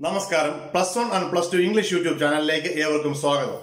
നമസ്കാരം plus one and plus two English YouTube ചാനലിലേക്ക് ഏവർക്കും സ്വാഗതം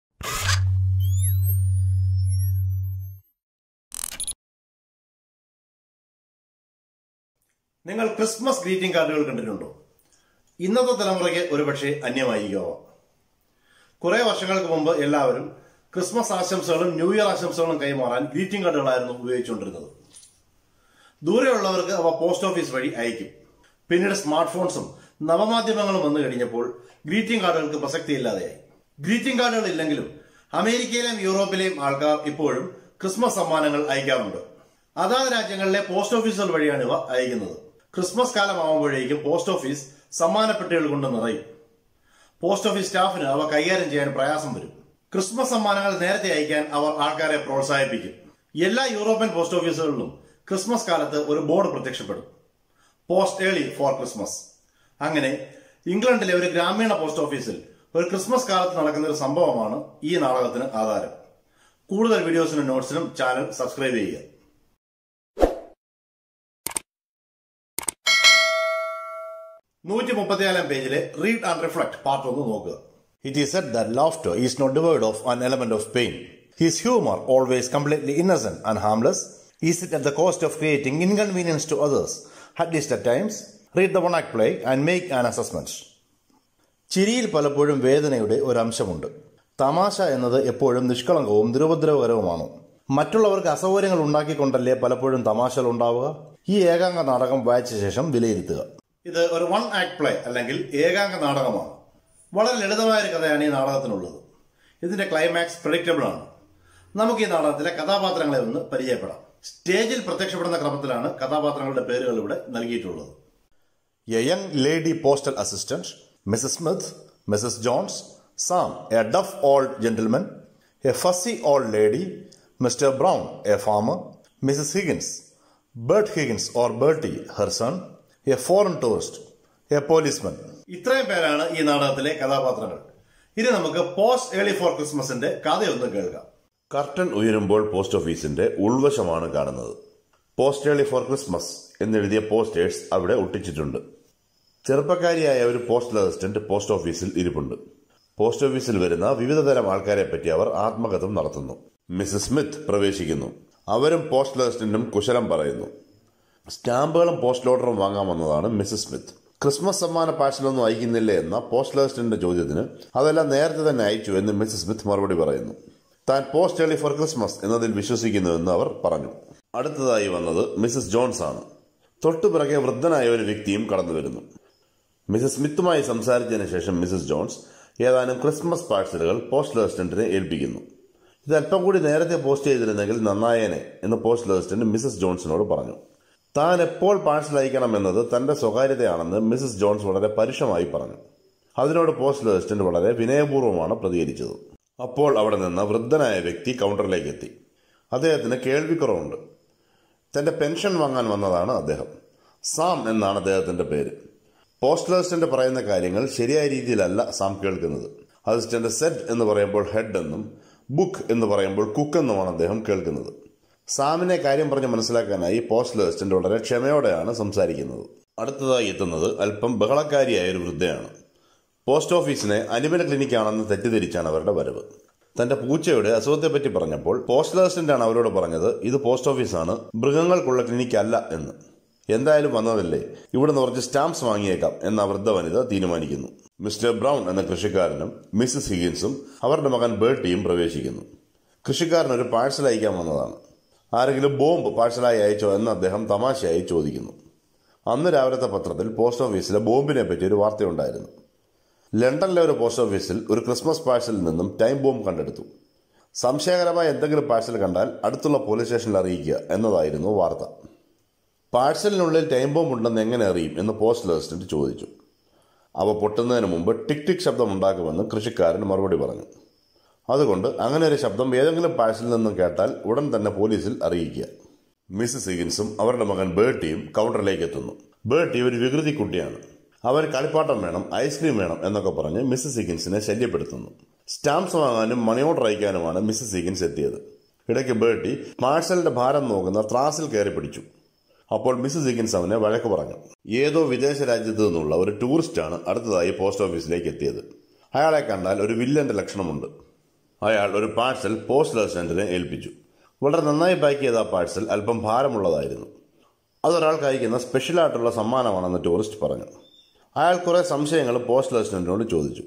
നിങ്ങൾ ക്രിസ്മസ് ഗ്രീറ്റിംഗ് കാർഡുകൾ കണ്ടിട്ടുണ്ടോ ഇന്നത്തെ തലമുറയ്ക്ക് ഒരുപക്ഷെ അന്യമായിരിക്കുമോ കുറെ വർഷങ്ങൾക്ക് മുമ്പ് എല്ലാവരും ക്രിസ്മസ് ആശംസകളും ന്യൂ ഇയർ ആശംസകളും കൈമാറാൻ ഗ്രീറ്റിംഗ് കാർഡുകളായിരുന്നു ഉപയോഗിച്ചുകൊണ്ടിരുന്നത് ദൂരെയുള്ളവർക്ക് അവ പോസ്റ്റ് ഓഫീസ് വഴി അയക്കും പിന്നീട് സ്മാർട്ട് ഫോൺസും നവമാധ്യമങ്ങളും വന്നു കഴിഞ്ഞപ്പോൾ ഗ്രീറ്റിംഗ് കാർഡുകൾക്ക് പ്രസക്തിയില്ലാതെയായി ഗ്രീറ്റിംഗ് കാർഡുകൾ ഇല്ലെങ്കിലും അമേരിക്കയിലെയും യൂറോപ്പിലെയും ആൾക്കാർ ഇപ്പോഴും ക്രിസ്മസ് സമ്മാനങ്ങൾ അയക്കാറുണ്ട് അതാത് രാജ്യങ്ങളിലെ പോസ്റ്റ് ഓഫീസുകൾ വഴിയാണ് ഇവ അയക്കുന്നത് ക്രിസ്മസ് കാലമാകുമ്പോഴേക്കും പോസ്റ്റ് ഓഫീസ് സമ്മാനപ്പെട്ടികൾ കൊണ്ട് നിറയും പോസ്റ്റ് ഓഫീസ് സ്റ്റാഫിന് അവ കൈകാര്യം ചെയ്യാൻ പ്രയാസം വരും ക്രിസ്മസ് സമ്മാനങ്ങൾ നേരത്തെ അയക്കാൻ അവർ ആൾക്കാരെ പ്രോത്സാഹിപ്പിക്കും എല്ലാ യൂറോപ്യൻ പോസ്റ്റ് ഓഫീസുകളിലും ക്രിസ്മസ് കാലത്ത് ഒരു ബോർഡ് പ്രത്യക്ഷപ്പെടും പോസ്റ്റ് ഏർലി ഫോർ ക്രിസ്മസ് അങ്ങനെ ഇംഗ്ലണ്ടിലെ ഒരു ഗ്രാമീണ പോസ്റ്റ് ഓഫീസിൽ ഒരു ക്രിസ്മസ് കാലത്ത് നടക്കുന്ന ഒരു സംഭവമാണ് ഈ നാടകത്തിന് ആധാരം കൂടുതൽ വീഡിയോസിനും നോട്ട്സിനും ചാനൽ സബ്സ്ക്രൈബ് ചെയ്യുക നൂറ്റി മുപ്പത്തിനാലാം പേജിലെ റീഡ് ആൻഡ് റിഫ്ലക്ട് പാർട്ട് ഒന്ന് നോക്കുക it is set that laughter is not devoid of an element of pain. His humor, always completely innocent and harmless, is it at the cost of creating inconvenience to others, at least at times? Read the one act play and make an assessment. ചിരിയിൽ പലപ്പോഴും വേദനയുടെ ഒരു അംശമുണ്ട് തമാശ എന്നത് എപ്പോഴും നിഷ്കളങ്കവും നിരുപദ്രവകരവുമാണ് മറ്റുള്ളവർക്ക് അസൗകര്യങ്ങൾ ഉണ്ടാക്കിക്കൊണ്ടല്ലേ പലപ്പോഴും തമാശകൾ ഉണ്ടാവുക ഈ ഏകാംഗ നാടകം വായിച്ച ശേഷം വിലയിരുത്തുക ഇത് ഒരു വൺ ആക്ട് പ്ലേ അല്ലെങ്കിൽ ഏകാംഗ നാടകമാണ് വളരെ ലളിതമായ ഒരു കഥയാണ് ഈ നാടകത്തിനുള്ളത് ഇതിന്റെ ക്ലൈമാക്സ് പ്രഡിക്റ്റബിൾ ആണ് നമുക്ക് ഈ നാടകത്തിലെ കഥാപാത്രങ്ങളെ ഒന്ന് പരിചയപ്പെടാം സ്റ്റേജിൽ പ്രത്യക്ഷപ്പെടുന്ന ക്രമത്തിലാണ് കഥാപാത്രങ്ങളുടെ പേരുകൾ ഇവിടെ നൽകിയിട്ടുള്ളത് a young lady postal assistant Mrs Smith Mrs Jones Sam a deaf old gentleman a fussy old lady Mr Brown a farmer Mrs Higgins Bert Higgins or Bertie her son a foreign tourist a policeman ഇത്രയും പേരാണ് ഈ നാടകത്തിലെ കഥാപാത്രങ്ങൾ ഇനി നമുക്ക് post early four ക്രിസ്മസിന്റെ കഥയൊന്ന് കേൾക്കാം curtain ഉയരുമ്പോൾ പോസ്റ്റ് ഓഫീസിന്റെ ഉൾവശമാണ് കാണുന്നത് പോസ്റ്റ് ഏർലി ഫോർ ക്രിസ്മസ് എന്നെഴുതിയ പോസ്റ്റേഴ്സ് അവിടെ ഒട്ടിച്ചിട്ടുണ്ട് ചെറുപ്പക്കാരിയായ ഒരു പോസ്റ്റൽ അസിസ്റ്റന്റ് പോസ്റ്റ് ഓഫീസിൽ ഇരിപ്പുണ്ട് പോസ്റ്റ് ഓഫീസിൽ വരുന്ന വിവിധ തരം ആൾക്കാരെ പറ്റി അവർ ആത്മകഥം നടത്തുന്നു മിസസ് സ്മിത്ത് പ്രവേശിക്കുന്നു അവരും പോസ്റ്റൽ അസിസ്റ്റന്റും കുശലം പറയുന്നു സ്റ്റാമ്പുകളും പോസ്റ്റ് ഓർഡറും വാങ്ങാൻ വന്നതാണ് മിസസ് സ്മിത്ത് ക്രിസ്മസ് സമ്മാന പാഴ്സലൊന്നും അയക്കുന്നില്ലേ എന്ന പോസ്റ്റൽ അസിസ്റ്റന്റിന്റെ ചോദ്യത്തിന് അതെല്ലാം നേരത്തെ തന്നെ അയച്ചു എന്ന് മിസസ് സ്മിത്ത് മറുപടി പറയുന്നു താൻ പോസ്റ്റ് ഏർലി ഫോർ ക്രിസ്മസ് എന്നതിൽ വിശ്വസിക്കുന്നുവെന്ന് അവർ പറഞ്ഞു അടുത്തതായി വന്നത് മിസസ് ജോൺസ് ആണ് തൊട്ടുപിറകെ വൃദ്ധനായ ഒരു വ്യക്തിയും കടന്നു വരുന്നു മിസസ് സ്മിത്തുമായി സംസാരിച്ചതിന് ശേഷം മിസസ് ജോൺസ് ഏതാനും ക്രിസ്മസ് പാഴ്സലുകൾ പോസ്റ്റൽ അസിസ്റ്റന്റിനെ ഏൽപ്പിക്കുന്നു ഇത് അല്പം കൂടി നേരത്തെ പോസ്റ്റ് ചെയ്തിരുന്നെങ്കിൽ നന്നായേനെ എന്ന് പോസ്റ്റൽ അസിസ്റ്റന്റ് മിസസ് ജോൺസിനോട് പറഞ്ഞു താൻ എപ്പോൾ പാഴ്സൽ അയക്കണം എന്നത് തന്റെ സ്വകാര്യതയാണെന്ന് മിസസ് ജോൺസ് വളരെ പരുഷമായി പറഞ്ഞു അതിനോട് പോസ്റ്റൽ അസിസ്റ്റന്റ് വളരെ വിനയപൂർവ്വമാണ് പ്രതികരിച്ചത് അപ്പോൾ അവിടെ നിന്ന് വൃദ്ധനായ വ്യക്തി കൗണ്ടറിലേക്ക് എത്തി അദ്ദേഹത്തിന് കേൾവിക്കുറവുണ്ട് തന്റെ പെൻഷൻ വാങ്ങാൻ വന്നതാണ് അദ്ദേഹം സാം എന്നാണ് അദ്ദേഹത്തിന്റെ പേര് പോസ്റ്റൽ അസിസ്റ്റന്റ് പറയുന്ന കാര്യങ്ങൾ ശരിയായ രീതിയിലല്ല സാം കേൾക്കുന്നത് അസിസ്റ്റന്റ് സെഡ് എന്ന് പറയുമ്പോൾ ഹെഡ് എന്നും ബുക്ക് എന്ന് പറയുമ്പോൾ കുക്ക് എന്നുമാണ് അദ്ദേഹം കേൾക്കുന്നത് സാമിനെ കാര്യം പറഞ്ഞ് മനസ്സിലാക്കാനായി പോസ്റ്റൽ അസിസ്റ്റന്റ് വളരെ ക്ഷമയോടെയാണ് സംസാരിക്കുന്നത് അടുത്തതായി എത്തുന്നത് അല്പം ബഹളക്കാരിയായ ഒരു വൃദ്ധയാണ് പോസ്റ്റ് ഓഫീസിനെ അനിമൽ ക്ലിനിക്കാണെന്ന് തെറ്റിദ്ധരിച്ചാണ് അവരുടെ വരവ് തന്റെ പൂച്ചയുടെ അസുഖത്തെപ്പറ്റി പറഞ്ഞപ്പോൾ പോസ്റ്റൽ അസിസ്റ്റന്റാണ് അവരോട് പറഞ്ഞത് ഇത് പോസ്റ്റ് ഓഫീസാണ് മൃഗങ്ങൾക്കുള്ള ക്ലിനിക്ക് അല്ല എന്ന് എന്തായാലും വന്നതല്ലേ ഇവിടുന്ന് കുറച്ച് സ്റ്റാമ്പ്സ് വാങ്ങിയേക്കാം എന്ന വൃദ്ധ വനിത തീരുമാനിക്കുന്നു മിസ്റ്റർ ബ്രൗൺ എന്ന കൃഷിക്കാരനും മിസ്സസ് ഹിഗിൻസും അവരുടെ മകൻ ബേർട്ടിയും പ്രവേശിക്കുന്നു കൃഷിക്കാരൻ ഒരു പാഴ്സൽ അയക്കാൻ വന്നതാണ് ആരെങ്കിലും ബോംബ് പാഴ്സലായി അയച്ചോ എന്ന് അദ്ദേഹം തമാശയായി ചോദിക്കുന്നു അന്ന് രാവിലത്തെ പത്രത്തിൽ പോസ്റ്റ് ഓഫീസിലെ ബോംബിനെ പറ്റി ഒരു വാർത്തയുണ്ടായിരുന്നു ലണ്ടനിലെ ഒരു പോസ്റ്റ് ഓഫീസിൽ ഒരു ക്രിസ്മസ് പാഴ്സലിൽ നിന്നും ടൈം ബോംബ് കണ്ടെടുത്തു സംശയകരമായ എന്തെങ്കിലും പാഴ്സൽ കണ്ടാൽ അടുത്തുള്ള പോലീസ് സ്റ്റേഷനിൽ അറിയിക്കുക എന്നതായിരുന്നു വാർത്ത പാഴ്സലിനുള്ളിൽ ടൈം ബോംബ് ഉണ്ടെന്ന് എങ്ങനെ അറിയും എന്ന് പോസ്റ്റൽ അസിസ്റ്റന്റ് ചോദിച്ചു അവ പൊട്ടുന്നതിന് മുമ്പ് ടിക് ടിക് ശബ്ദം ഉണ്ടാക്കുമെന്ന് കൃഷിക്കാരൻ മറുപടി പറഞ്ഞു അതുകൊണ്ട് അങ്ങനെ ഒരു ശബ്ദം ഏതെങ്കിലും പാഴ്സലിൽ നിന്നും കേട്ടാൽ ഉടൻ തന്നെ പോലീസിൽ അറിയിക്കുക മിസ്സസ് ഹിഗിൻസും അവരുടെ മകൻ ബേർട്ടിയും കൗണ്ടറിലേക്ക് എത്തുന്നു ബേർട്ടി ഒരു വികൃതി കുട്ടിയാണ് അവൻ കളിപ്പാട്ടം വേണം ഐസ്ക്രീം വേണം എന്നൊക്കെ പറഞ്ഞ് മിസ്സസ് ഹിഗിൻസിനെ ശല്യപ്പെടുത്തുന്നു സ്റ്റാമ്പ്സ് വാങ്ങാനും മണി ഓർഡർ അയക്കാനുമാണ് മിസ്സസ് ഹിഗിൻസ് എത്തിയത് ഇടയ്ക്ക് ബേർട്ടി പാഴ്സലിന്റെ ഭാരം നോക്കുന്ന ത്രാസിൽ കയറി പിടിച്ചു അപ്പോൾ മിസ്സസ് ഹിഗിൻസ് അവനെ വഴക്ക് പറഞ്ഞു ഏതോ വിദേശ രാജ്യത്തു നിന്നുള്ള ഒരു ടൂറിസ്റ്റാണ് അടുത്തതായി പോസ്റ്റ് ഓഫീസിലേക്ക് എത്തിയത് അയാളെ കണ്ടാൽ ഒരു വില്ലന്റെ ലക്ഷണമുണ്ട് അയാൾ ഒരു പാഴ്സൽ പോസ്റ്റ് അസിസ്റ്റന്റിനെ ഏൽപ്പിച്ചു വളരെ നന്നായി പാക്ക് ചെയ്ത ആ പാഴ്സൽ അല്പം ഭാരമുള്ളതായിരുന്നു അതൊരാൾക്ക് അയക്കുന്ന സ്പെഷ്യലായിട്ടുള്ള സമ്മാനമാണെന്ന് ടൂറിസ്റ്റ് പറഞ്ഞു അയാൾ കുറെ സംശയങ്ങൾ പോസ്റ്റ് അസിസ്റ്റന്റിനോട് ചോദിച്ചു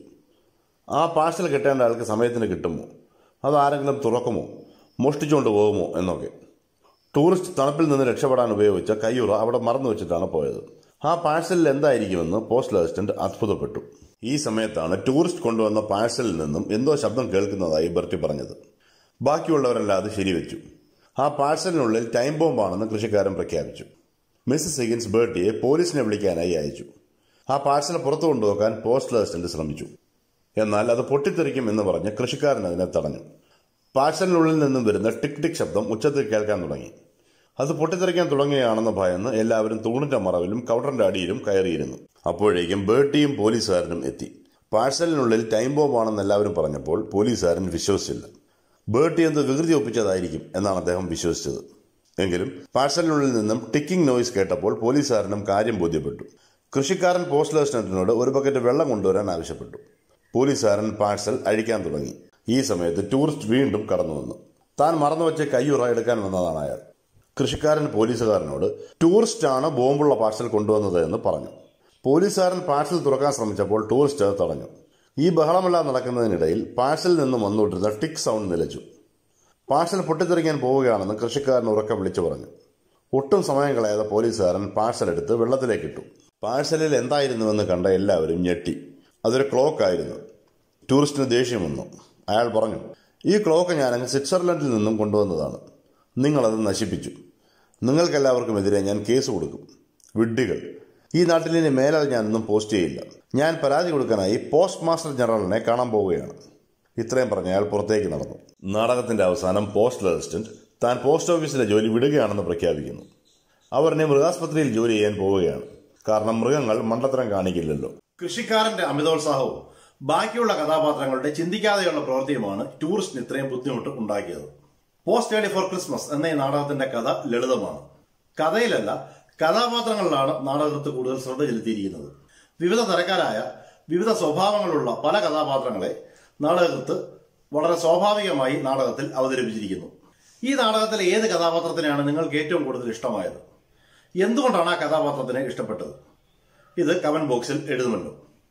ആ പാഴ്സൽ കിട്ടേണ്ട ആൾക്ക് സമയത്തിന് കിട്ടുമോ അത് ആരെങ്കിലും തുറക്കുമോ മോഷ്ടിച്ചുകൊണ്ട് പോകുമോ എന്നൊക്കെ ടൂറിസ്റ്റ് തണുപ്പിൽ നിന്ന് രക്ഷപ്പെടാൻ ഉപയോഗിച്ച കയ്യുറ അവിടെ മറന്നു വെച്ചിട്ടാണ് പോയത് ആ പാഴ്സലിൽ എന്തായിരിക്കുമെന്ന് പോസ്റ്റൽ അസിസ്റ്റന്റ് അത്ഭുതപ്പെട്ടു ഈ സമയത്താണ് ടൂറിസ്റ്റ് കൊണ്ടുവന്ന പാഴ്സലിൽ നിന്നും എന്തോ ശബ്ദം കേൾക്കുന്നതായി ബർട്ടി പറഞ്ഞത് ബാക്കിയുള്ളവരെല്ലാം അത് ശരിവെച്ചു ആ പാഴ്സലിനുള്ളിൽ ടൈം ബോംബാണെന്ന് കൃഷിക്കാരൻ പ്രഖ്യാപിച്ചു മിസ്സസ് ഹിഗിൻസ് ബേർട്ടിയെ പോലീസിനെ വിളിക്കാനായി അയച്ചു ആ പാഴ്സൽ പുറത്തു കൊണ്ടുപോകാൻ പോസ്റ്റൽ അസിസ്റ്റന്റ് ശ്രമിച്ചു എന്നാൽ അത് പൊട്ടിത്തെറിക്കും എന്ന് പറഞ്ഞ് കൃഷിക്കാരൻ അതിനെ തടഞ്ഞു പാഴ്സലിനുള്ളിൽ നിന്നും വരുന്ന ടിക് ടിക് ശബ്ദം ഉച്ചത്തിൽ കേൾക്കാൻ തുടങ്ങി അത് പൊട്ടിത്തെറിക്കാൻ തുടങ്ങുകയാണെന്ന് ഭയന്ന് എല്ലാവരും തൂണിന്റെ മറവിലും കൗണ്ടറിന്റെ അടിയിലും കയറിയിരുന്നു അപ്പോഴേക്കും ബേട്ടിയും പോലീസുകാരനും എത്തി പാഴ്സലിനുള്ളിൽ ടൈം ബോംബാണെന്ന് എല്ലാവരും പറഞ്ഞപ്പോൾ പോലീസുകാരൻ വിശ്വസിച്ചില്ല ബേട്ടി എന്ത് വികൃതി ഒപ്പിച്ചതായിരിക്കും എന്നാണ് അദ്ദേഹം വിശ്വസിച്ചത് എങ്കിലും പാഴ്സലിനുള്ളിൽ നിന്നും ടിക്കിംഗ് നോയ്സ് കേട്ടപ്പോൾ പോലീസുകാരനും കാര്യം ബോധ്യപ്പെട്ടു കൃഷിക്കാരൻ പോസ്റ്റൽ അസിസ്റ്റന്റിനോട് ഒരു ബക്കറ്റ് വെള്ളം കൊണ്ടുവരാൻ ആവശ്യപ്പെട്ടു പോലീസുകാരൻ പാഴ്സൽ അഴിക്കാൻ തുടങ്ങി ഈ സമയത്ത് ടൂറിസ്റ്റ് വീണ്ടും കടന്നു വന്നു താൻ മറന്നുവെച്ച കയ്യുറ എടുക്കാൻ വന്നതാണ് അയാൾ കൃഷിക്കാരൻ പോലീസുകാരനോട് ടൂറിസ്റ്റ് ആണ് ബോംബുള്ള പാഴ്സൽ കൊണ്ടുവന്നത് എന്ന് പറഞ്ഞു പോലീസുകാരൻ പാഴ്സൽ തുറക്കാൻ ശ്രമിച്ചപ്പോൾ ടൂറിസ്റ്റ് അത് തടഞ്ഞു ഈ ബഹളമെല്ലാം നടക്കുന്നതിനിടയിൽ പാഴ്സലിൽ നിന്നും വന്നുകൊണ്ടിരുന്ന ടിക് സൗണ്ട് നിലച്ചു പാഴ്സൽ പൊട്ടിത്തെറിക്കാൻ പോവുകയാണെന്ന് കൃഷിക്കാരൻ ഉറക്കം വിളിച്ചു പറഞ്ഞു ഒട്ടും സമയം കളയാതെ പോലീസുകാരൻ പാഴ്സൽ എടുത്ത് വെള്ളത്തിലേക്കിട്ടു പാഴ്സലിൽ എന്തായിരുന്നുവെന്ന് കണ്ട എല്ലാവരും ഞെട്ടി അതൊരു ക്ലോക്ക് ആയിരുന്നു ടൂറിസ്റ്റിന് ദേഷ്യം വന്നു അയാൾ പറഞ്ഞു ഈ ക്ലോക്ക് ഞാൻ അങ്ങ് സ്വിറ്റ്സർലൻഡിൽ നിന്നും കൊണ്ടുവന്നതാണ് നിങ്ങളത് നശിപ്പിച്ചു നിങ്ങൾക്കെല്ലാവർക്കും എതിരെ ഞാൻ കേസ് കൊടുക്കും വിഡ്ഢികൾ ഈ നാട്ടിൽ ഇനി മേലാൽ ഞാനൊന്നും പോസ്റ്റ് ചെയ്യില്ല ഞാൻ പരാതി കൊടുക്കാനായി പോസ്റ്റ് മാസ്റ്റർ ജനറലിനെ കാണാൻ പോവുകയാണ് ഇത്രയും പറഞ്ഞ അയാൾ പുറത്തേക്ക് നടന്നു നാടകത്തിന്റെ അവസാനം പോസ്റ്റൽ അസിസ്റ്റന്റ് താൻ പോസ്റ്റ് ഓഫീസിലെ ജോലി വിടുകയാണെന്ന് പ്രഖ്യാപിക്കുന്നു അവർ ഇനി മൃഗാസ്പത്രിയിൽ ജോലി ചെയ്യാൻ പോവുകയാണ് കാരണം മൃഗങ്ങൾ മണ്ടത്തരം കാണിക്കില്ലല്ലോ കൃഷിക്കാരന്റെ അമിതോത്സാഹവും ബാക്കിയുള്ള കഥാപാത്രങ്ങളുടെ ചിന്തിക്കാതെയുള്ള പ്രവൃത്തിയുമാണ് ടൂറിസ്റ്റിന് ഇത്രയും ബുദ്ധിമുട്ട് ഉണ്ടാക്കിയത് പോസ്റ്റ് ഏർലി ഫോർ ക്രിസ്മസ് എന്ന ഈ നാടകത്തിന്റെ കഥ ലളിതമാണ് കഥയിലല്ല കഥാപാത്രങ്ങളിലാണ് നാടകത്ത് കൂടുതൽ ശ്രദ്ധ ചെലുത്തിയിരിക്കുന്നത് വിവിധ തരക്കാരായ വിവിധ സ്വഭാവങ്ങളുള്ള പല കഥാപാത്രങ്ങളെ നാടകത്ത് വളരെ സ്വാഭാവികമായി നാടകത്തിൽ അവതരിപ്പിച്ചിരിക്കുന്നു ഈ നാടകത്തിലെ ഏത് കഥാപാത്രത്തിനെയാണ് നിങ്ങൾക്ക് ഏറ്റവും കൂടുതൽ ഇഷ്ടമായത് എന്തുകൊണ്ടാണ് ആ കഥാപാത്രത്തിനെ ഇഷ്ടപ്പെട്ടത് ഇത് കമന്റ് ബോക്സിൽ എഴുതുമല്ലോ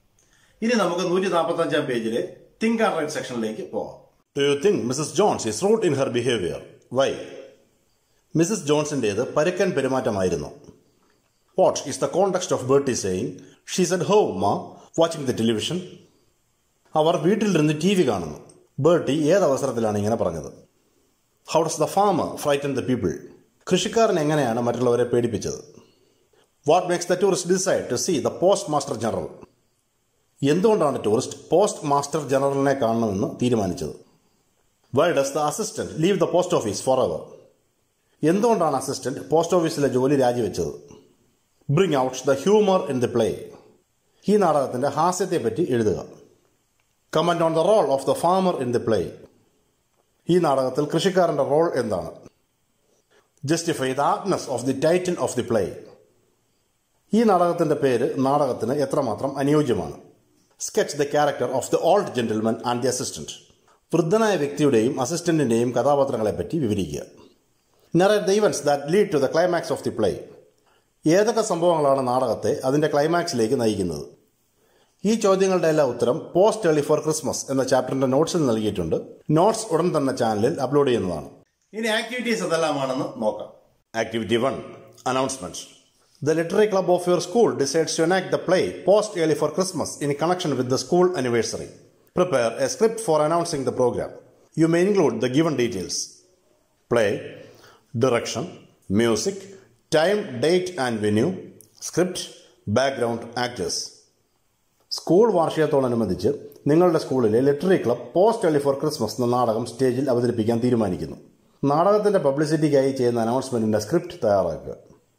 ഇനി നമുക്ക് നൂറ്റി നാൽപ്പത്തി അഞ്ചാം പേജിലെ തിങ്ക് ആൻഡ് റൈറ്റ് സെക്ഷനിലേക്ക് പോകാം do you think Mrs Jones is rude in her behaviour why Mrs ജോൺസിന്റേത് പരുക്കൻ പെരുമാറ്റമായിരുന്നു what is the context of Bertie saying she's at home ma watching the television അവർ വീട്ടിലിരുന്ന് ടി വി കാണുന്നു Bertie ഏത് അവസരത്തിലാണ് ഇങ്ങനെ പറഞ്ഞത് how does the farmer frighten the people കൃഷിക്കാരൻ എങ്ങനെയാണ് മറ്റുള്ളവരെ പേടിപ്പിച്ചത് what makes the tourist decide to see the post master general എന്തുകൊണ്ടാണ് ടൂറിസ്റ്റ് പോസ്റ്റ് മാസ്റ്റർ ജനറലിനെ കാണണമെന്ന് തീരുമാനിച്ചത് why does the assistant leave the post office forever എന്തുകൊണ്ടാണ് assistant post ഓഫീസിലെ ജോലി രാജിവെച്ചത് bring out the humour in the play ഈ നാടകത്തിന്റെ ഹാസ്യത്തെപ്പറ്റി എഴുതുക comment on the role of the farmer in the play ഈ നാടകത്തിൽ കൃഷിക്കാരന്റെ റോൾ എന്താണ് justify the aptness of the title of the play ഈ നാടകത്തിന്റെ പേര് നാടകത്തിന് എത്രമാത്രം അനുയോജ്യമാണ് sketch the character of the old gentleman and the assistant വൃദ്ധനായ വ്യക്തിയുടെയും അസിസ്റ്റന്റിന്റെയും കഥാപാത്രങ്ങളെപ്പറ്റി വിവരിക്കുക narrate the events that lead to the climax of the play ഏതൊക്കെ സംഭവങ്ങളാണ് നാടകത്തെ അതിന്റെ ക്ലൈമാക്സിലേക്ക് നയിക്കുന്നത് ഈ ചോദ്യങ്ങളുടെ എല്ലാ ഉത്തരം പോസ്റ്റ് ഏർലി ഫോർ ക്രിസ്മസ് എന്ന ചാപ്റ്ററിന്റെ നോട്ട്സിൽ നൽകിയിട്ടുണ്ട് നോട്ട്സ് ഉടൻ തന്നെ ചാനലിൽ അപ്ലോഡ് ചെയ്യുന്നതാണ് ഇനി ആക്ടിവിറ്റീസ് എന്തെല്ലാമാണെന്ന് നോക്കാം activity one announcement The literary club of your school decides to enact the play Post Early for Christmas in connection with the school anniversary. Prepare a script for announcing the program. You may include the given details play, direction, music, time, date and venue, script, background actors. School വാർഷികത്തോടനുബന്ധിച്ച് നിങ്ങളുടെ സ്കൂളിലെ literary club post early for Christmas എന്ന നാടകം സ്റ്റേജിൽ അവതരിപ്പിക്കാൻ തീരുമാനിക്കുന്നു നാടകത്തിന്റെ പബ്ലിസിറ്റിക്കായി ചെയ്യുന്ന അനൗൺസ്മെന്റിന്റെ സ്ക്രിപ്റ്റ് തയ്യാറാക്കുക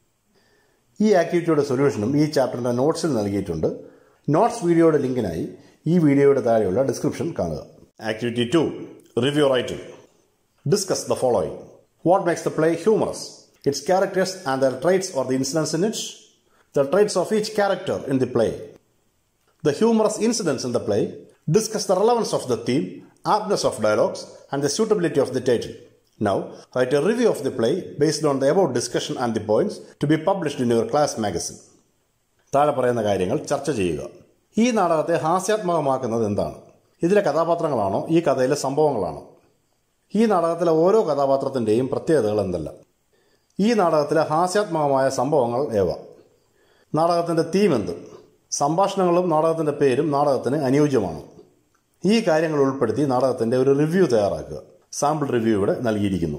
ഈ ആക്ടിവിറ്റിയുടെ സൊല്യൂഷനും ഈ ചാപ്റ്ററിന്റെ നോട്ട്സിൽ നൽകിയിട്ടുണ്ട് നോട്ട്സ് വീഡിയോയുടെ ലിങ്കിനായി ഈ വീഡിയോയുടെ താഴെയുള്ള ഡിസ്ക്രിപ്ഷൻ കാണുക activity two review writing discuss the following what makes the play humorous its characters and their traits or the incidents in it, the traits of each character in the play, the humorous incidents in the play, discuss the relevance of the theme, aptness of dialogues, and the suitability of the title. Now, write a review of the play based on the above discussion and the points to be published in your class magazine. താഴെ പറയുന്ന കാര്യങ്ങൾ ചർച്ച ചെയ്യുക ഈ നാടകത്തെ ഹാസ്യാത്മകമാക്കുന്നത് എന്താണ് ഇതിലെ കഥാപാത്രങ്ങളാണോ ഈ കഥയിലെ സംഭവങ്ങളാണോ ഈ നാടകത്തിലെ ഓരോ കഥാപാത്രത്തിൻ്റെയും പ്രത്യേകതകൾ എന്തല്ല ഈ നാടകത്തിലെ ഹാസ്യാത്മകമായ സംഭവങ്ങൾ ഏവ നാടകത്തിൻ്റെ തീം എന്ത് സംഭാഷണങ്ങളും നാടകത്തിൻ്റെ പേരും നാടകത്തിന് അനുയോജ്യമാണ് ഈ കാര്യങ്ങൾ ഉൾപ്പെടുത്തി നാടകത്തിൻ്റെ ഒരു റിവ്യൂ തയ്യാറാക്കുക സാമ്പിൾ റിവ്യൂ ഇവിടെ നൽകിയിരിക്കുന്നു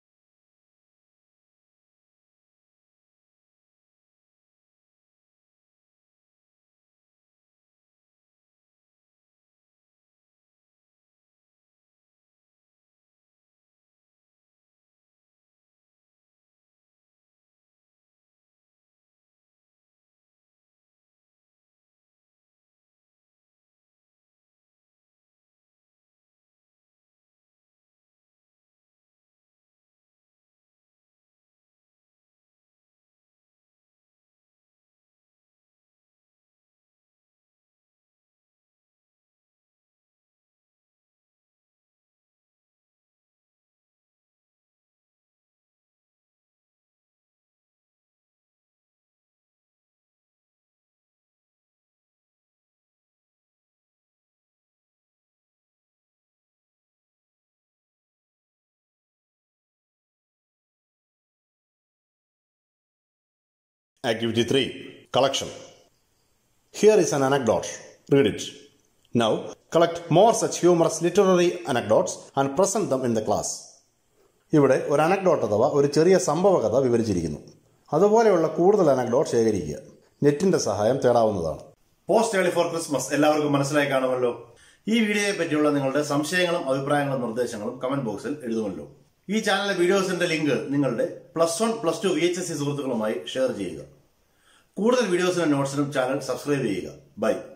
Activity 3 Collection. Here is an anecdote. Read it. Now, collect more such humorous literary anecdotes and present them in the class. ഇവിടെ ഒരു അനക്ഡോട്ട് അഥവാ ഒരു ചെറിയ സംഭവകഥ വിവരിച്ചിരിക്കുന്നു അതുപോലെയുള്ള കൂടുതൽ അനക്ഡോട്ട് ശേഖരിക്കുക നെറ്റിന്റെ സഹായം തേടാവുന്നതാണ് പോസ്റ്റ് ഏർലി ഫോർ ക്രിസ്മസ് എല്ലാവർക്കും മനസ്സിലായി കാണുമല്ലോ ഈ വീഡിയോയെ പറ്റിയുള്ള നിങ്ങളുടെ സംശയങ്ങളും അഭിപ്രായങ്ങളും നിർദ്ദേശങ്ങളും കമന്റ് ബോക്സിൽ എഴുതുമല്ലോ ഈ ചാനലിലെ വീഡിയോസിന്റെ ലിങ്ക് നിങ്ങളുടെ plus one plus two V H S C സുഹൃത്തുക്കളുമായി ഷെയർ ചെയ്യുക കൂടുതൽ വീഡിയോസിനും നോട്ട്സിനും ചാനൽ സബ്സ്ക്രൈബ് ചെയ്യുക ബൈ